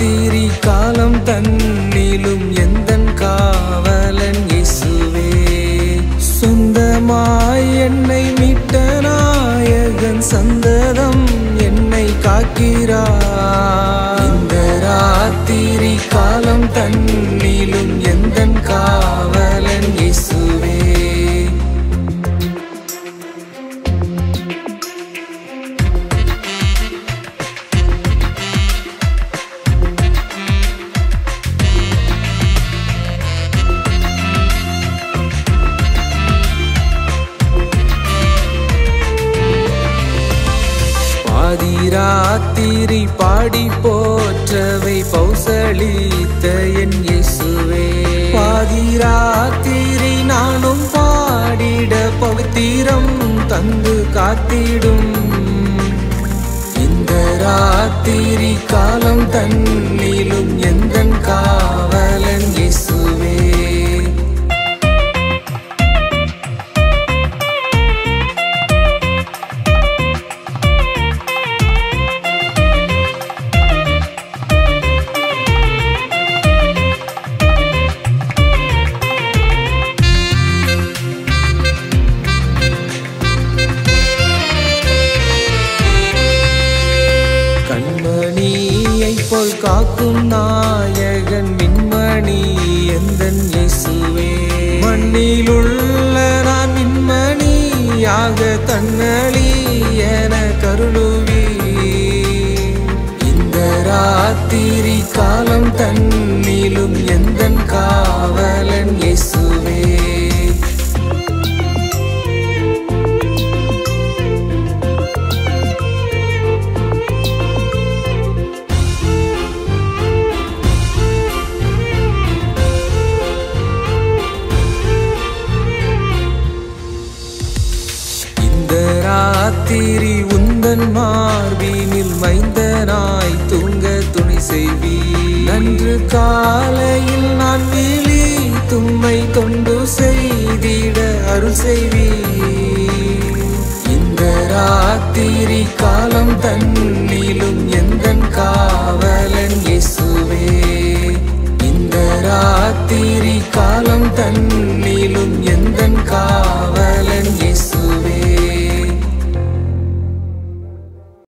ராத்திரி காலம் தன்னிலும் எந்தன் காவலன் இயேசுவே சொந்தமாய் என்னை மீட்ட நாயகன் சந்ததம் என்னை காக்கிறார் இந்த ராத்திரி காலம் தன்னிலும் எந்தன் காவலன் இயேசுவே பாதிராத்திரி பாடி போற்றவை பௌசளித்த என் இயேசுவே பாதிராத்திரி நானும் பாடிட பவித்திரம் தந்து காத்திடும் இந்த ராத்திரி காலம் தன்னிலும் எந்தன் காவலன் இயேசுவே கண்மணியை போல் காக்கும் நாயகன் மின்மணி எந்தன் இயேசுவே மண்ணிலுள்ள நான் மின்மணியாக தன்னழி என கருளுவி இந்த ராத்திரி காலம் தன்னிலும் எந்தன் காவலன் இயேசுவே இந்த ராத்திரி உந்தன் மார்பினில் மைந்தனாய் தூங்க துணை செய்வி நன்று காலையில் நான் விழி தும்மை கொண்டு செய்திட அருள் செய்வி இந்த ராத்திரி காலம் தன்னிலும் எந்தன் காவலன் இயேசுவே இந்த ராத்திரி காலம் தன்னிலும் எந்தன் காவலன்